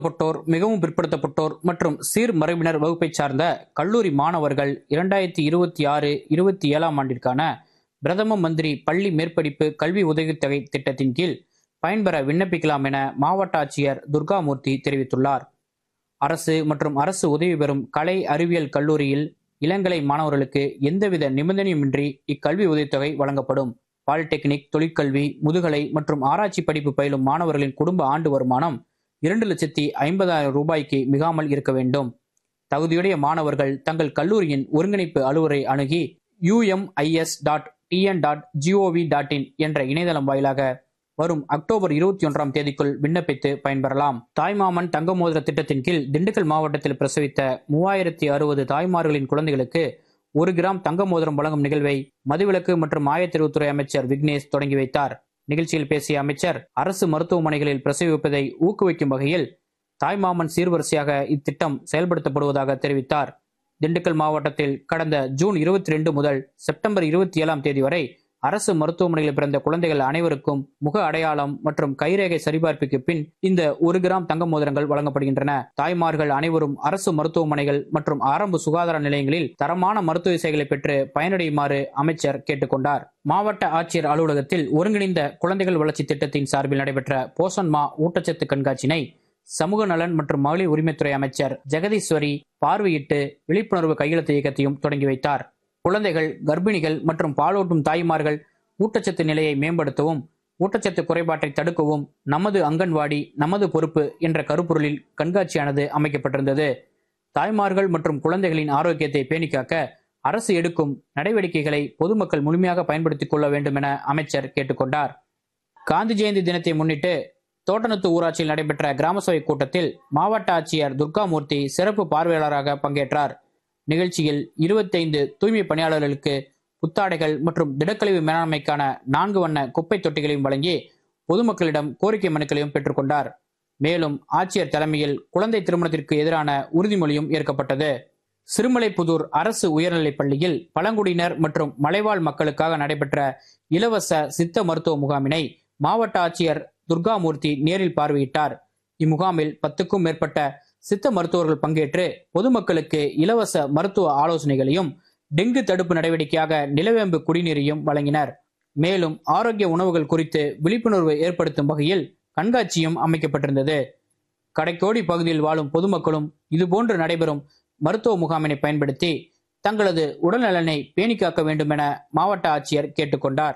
பிற்படுத்தப்பட்டோர் மிகவும் பிற்படுத்தப்பட்டோர் மற்றும் சீர்மரபினர் வகுப்பைச் சார்ந்த கல்லூரி மாணவர்கள் இரண்டாயிரத்தி இருபத்தி ஆறு இருபத்தி ஏழாம் ஆண்டிற்கான பிரதம மந்திரி பள்ளி மேற்படிப்பு கல்வி உதவித்தொகை திட்டத்தின் கீழ் பயன்பெற விண்ணப்பிக்கலாம் என மாவட்ட ஆட்சியர் துர்காமூர்த்தி தெரிவித்துள்ளார் அரசு மற்றும் அரசு உதவி பெறும் கலை அறிவியல் கல்லூரியில் இளங்கலை மாணவர்களுக்கு எந்தவித நிபந்தனையுமின்றி இக்கல்வி உதவித்தொகை வழங்கப்படும் பாலிடெக்னிக் தொழிற்கல்வி முதுகலை மற்றும் ஆராய்ச்சி படிப்பு பயிலும் மாணவர்களின் குடும்ப ஆண்டு வருமானம் இரண்டு லட்சத்தி ஐம்பதாயிரம் ரூபாய்க்கு மிகாமல் இருக்க வேண்டும் தகுதியுடைய மாணவர்கள் தங்கள் கல்லூரியின் ஒருங்கிணைப்பு அலுவலரை அணுகி UMIS dot TN dot GOV dot in என்ற இணையதளம் வாயிலாக வரும் அக்டோபர் இருபத்தி ஒன்றாம் தேதிக்குள் விண்ணப்பித்து பயன்பெறலாம் தாய்மாமன் தங்க மோதிர திட்டத்தின் கீழ் திண்டுக்கல் மாவட்டத்தில் பிரசவித்த மூவாயிரத்தி அறுபது தாய்மார்களின் குழந்தைகளுக்கு ஒரு கிராம் தங்க மோதிரம் வழங்கும் நிகழ்வை மதுவிலக்கு மற்றும் ஆயத்தெரிவுத்துறை அமைச்சர் விக்னேஷ் தொடங்கி வைத்தார் நிகழ்ச்சியில் பேசிய அமைச்சர் அரசு மருத்துவமனைகளில் பிரசவிப்பதை ஊக்குவிக்கும் வகையில் தாய்மாமன் சீர்வரிசையாக இத்திட்டம் செயல்படுத்தப்படுவதாக தெரிவித்தார் திண்டுக்கல் மாவட்டத்தில் கடந்த ஜூன் இருபத்தி ரெண்டு முதல் செப்டம்பர் இருபத்தி ஏழாம் தேதி வரை அரசு மருத்துவமனையில் பிறந்த குழந்தைகள் அனைவருக்கும் முக அடையாளம் மற்றும் கைரேகை சரிபார்ப்புக்கு பின் இந்த ஒரு கிராம் தங்க மோதிரங்கள் வழங்கப்படுகின்றன தாய்மார்கள் அனைவரும் அரசு மருத்துவமனைகள் மற்றும் ஆரம்ப சுகாதார நிலையங்களில் தரமான மருத்துவ சேவைகளை பெற்று பயனடையுமாறு அமைச்சர் கேட்டுக்கொண்டார் மாவட்ட ஆட்சியர் அலுவலகத்தில் ஒருங்கிணைந்த குழந்தைகள் வளர்ச்சி திட்டத்தின் சார்பில் நடைபெற்ற போஷன் மா ஊட்டச்சத்து கண்காட்சியினை சமூக நலன் மற்றும் மகளிர் உரிமைத்துறை அமைச்சர் ஜெகதீஸ்வரி பார்வையிட்டு விழிப்புணர்வு கையெழுத்து இயக்கத்தையும் தொடங்கி வைத்தார் குழந்தைகள் கர்ப்பிணிகள் மற்றும் பாலூட்டும் தாய்மார்கள் ஊட்டச்சத்து நிலையை மேம்படுத்தவும் ஊட்டச்சத்து குறைபாட்டை தடுக்கவும் நமது அங்கன்வாடி நமது பொறுப்பு என்ற கருப்பொருளில் கண்காட்சியானது அமைக்கப்பட்டிருந்தது தாய்மார்கள் மற்றும் குழந்தைகளின் ஆரோக்கியத்தை பேணிக்காக்க அரசு எடுக்கும் நடவடிக்கைகளை பொதுமக்கள் முழுமையாக பயன்படுத்திக் கொள்ள வேண்டும் என அமைச்சர் கேட்டுக்கொண்டார் காந்தி ஜெயந்தி தினத்தை முன்னிட்டு தோட்டநத்து ஊராட்சியில் நடைபெற்ற கிராம சபை கூட்டத்தில் மாவட்ட ஆட்சியர் துர்காமூர்த்தி சிறப்பு பார்வையாளராக பங்கேற்றார் நிகழ்ச்சியில் இருபத்தைந்து தூய்மை பணியாளர்களுக்கு புத்தாடைகள் மற்றும் திடக்கழிவு மேலாண்மைக்கான நான்கு வண்ண குப்பை தொட்டிகளையும் வழங்கி பொதுமக்களிடம் கோரிக்கை மனுக்களையும் பெற்றுக்கொண்டார் மேலும் ஆட்சியர் தலைமையில் குழந்தை திருமணத்திற்கு எதிரான உறுதிமொழியும் ஏற்கப்பட்டது சிறுமலைப்புதூர் அரசு உயர்நிலைப் பள்ளியில் பழங்குடியினர் மற்றும் மலைவாழ் மக்களுக்காக நடைபெற்ற இலவச சித்த மருத்துவ முகாமினை மாவட்ட ஆட்சியர் துர்காமூர்த்தி நேரில் பார்வையிட்டார் இம்முகாமில் பத்துக்கும் மேற்பட்ட சித்த மருத்துவர்கள் பங்கேற்று பொதுமக்களுக்கு இலவச மருத்துவ ஆலோசனைகளையும் டெங்கு தடுப்பு நடவடிக்கையாக நிலவேம்பு குடிநீரையும் வழங்கினர் மேலும் ஆரோக்கிய உணவுகள் குறித்து விழிப்புணர்வு ஏற்படுத்தும் வகையில் கண்காட்சியும் அமைக்கப்பட்டிருந்தது கடைக்கோடி பகுதியில் வாழும் பொதுமக்களும் இதுபோன்று நடைபெறும் மருத்துவ முகாமினை பயன்படுத்தி தங்களது உடல்நலனை பேணி காக்க வேண்டும் என மாவட்ட ஆட்சியர் கேட்டுக்கொண்டார்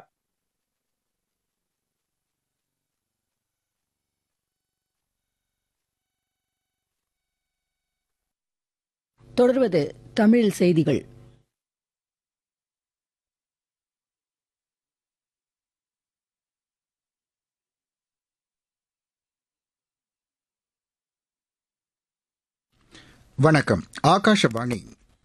தொடர்வது தமிழ் செய்திகள் வணக்கம் ஆகாஷவாணி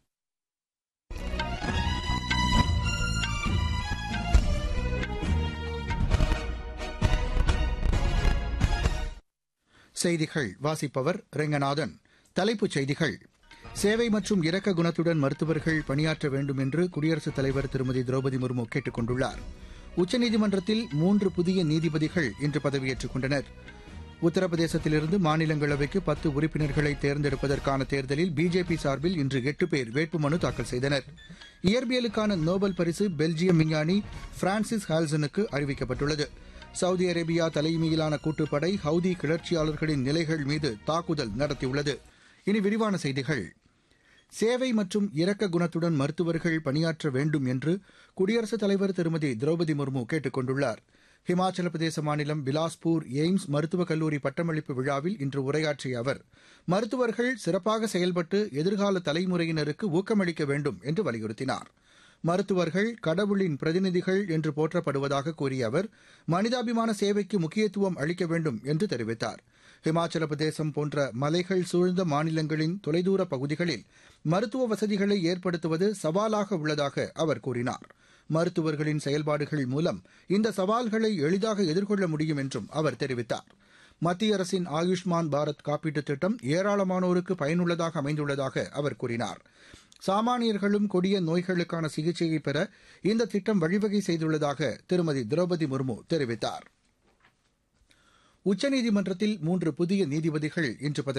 செய்திகள் வாசிப்பவர் ரெங்கநாதன் தலைப்புச் செய்திகள் சேவை மற்றும் இரக்க குணத்துடன் மருத்துவர்கள் பணியாற்ற வேண்டும் என்று குடியரசுத் தலைவர் திருமதி திரௌபதி முர்மு கேட்டுக் கொண்டுள்ளார் உச்சநீதிமன்றத்தில் மூன்று புதிய நீதிபதிகள் இன்று பதவியேற்றுக் கொண்டனர் உத்தரப்பிரதேசத்திலிருந்து மாநிலங்களவைக்கு பத்து உறுப்பினர்களை தேர்ந்தெடுப்பதற்கான தேர்தலில் பிஜேபி சார்பில் இன்று எட்டு பேர் வேட்புமனு தாக்கல் செய்தனர் இயற்பியலுக்கான நோபல் பரிசு பெல்ஜியம் விஞ்ஞானி பிரான்சிஸ் ஹால்சனுக்கு அறிவிக்கப்பட்டுள்ளது சவுதி அரேபியா தலைமையிலான கூட்டுப்படை ஹவுதி கிளர்ச்சியாளர்களின் நிலைகள் மீது தாக்குதல் நடத்தியுள்ளது இனி விரிவான செய்திகள் சேவை மற்றும் இரக்க குணத்துடன் மருத்துவர்கள் பணியாற்ற வேண்டும் என்று குடியரசுத் தலைவர் திருமதி திரௌபதி முர்மு கேட்டுக் கொண்டுள்ளார் ஹிமாச்சல பிரதேச மாநிலம் பிலாஸ்பூர் எய்ம்ஸ் மருத்துவக் கல்லூரி பட்டமளிப்பு விழாவில் இன்று உரையாற்றிய அவர் மருத்துவர்கள் சிறப்பாக செயல்பட்டு எதிர்கால தலைமுறையினருக்கு ஊக்கமளிக்க வேண்டும் என்று வலியுறுத்தினார் மருத்துவர்கள் கடவுளின் பிரதிநிதிகள் என்று போற்றப்படுவதாக கூறிய அவர் மனிதாபிமான சேவைக்கு முக்கியத்துவம் அளிக்க வேண்டும் என்று தெரிவித்தார் ஹிமாச்சல பிரதேசம் போன்ற மலைகள் சூழ்ந்த மாநிலங்களின் தொலைதூர பகுதிகளில் மருத்துவ வசதிகளை ஏற்படுத்துவது சவாலாக உள்ளதாக அவர் கூறினார் மருத்துவர்களின் செயல்பாடுகள் மூலம் இந்த சவால்களை எளிதாக எதிர்கொள்ள முடியும் என்றும் அவர் தெரிவித்தார் மத்திய அரசின் ஆயுஷ்மான் பாரத் காப்பீட்டுத் திட்டம் ஏராளமானோருக்கு பயனுள்ளதாக அமைந்துள்ளதாக அவர் கூறினார் சாமானியர்களும் கொடிய நோய்களுக்கான சிகிச்சையை பெற இந்த திட்டம் வழிவகை செய்துள்ளதாக திருமதி திரௌபதி முர்மு தெரிவித்தார் உச்சநீதிமன்றத்தில் மூன்று புதிய நீதிபதிகள் இன்று பதவி